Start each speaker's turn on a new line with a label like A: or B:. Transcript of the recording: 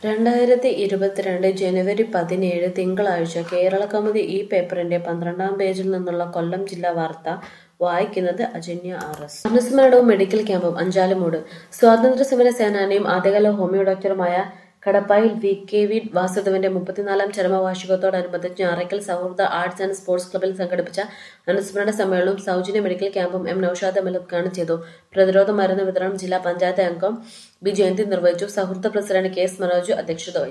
A: രണ്ടായിരത്തി ഇരുപത്തിരണ്ട് ജനുവരി പതിനേഴ് തിങ്കളാഴ്ച കേരള കൗമുദി ഈ പേപ്പറിന്റെ പന്ത്രണ്ടാം പേജിൽ നിന്നുള്ള കൊല്ലം ജില്ലാ വാർത്ത വായിക്കുന്നത് അജന്യ ആർ എസ് അനുസ്മരണവും മെഡിക്കൽ ക്യാമ്പും അഞ്ചാലുമൂട് സ്വാതന്ത്ര്യ സമര സേനാനിയും ആദ്യകാല ഹോമിയോ ഡോക്ടറുമായ കടപ്പായിൽ വി കെ വി വാസുദേവന്റെ മുപ്പത്തിനാലാം ചരമവാർഷികത്തോടനുബന്ധിച്ച് ഞാറയ്ക്കൽ സൗഹൃദ ആർട്സ് ആൻഡ് സ്പോർട്സ് ക്ലബിൽ സംഘടിപ്പിച്ച അനുസ്മരണ സമ്മേളനവും സൗജന്യ മെഡിക്കൽ ക്യാമ്പും എം നൌഷാദ് അമൽ ഉദ്ഘാടനം ചെയ്തു പ്രതിരോധ മരുന്ന് വിതരണം ജില്ലാ പഞ്ചായത്ത് അംഗം ബി ജയന്തി നിർവഹിച്ചു സൗഹൃദ പ്രസിഡന്റ് കെ എസ് മനോജ് അധ്യക്ഷത വഹിച്ചു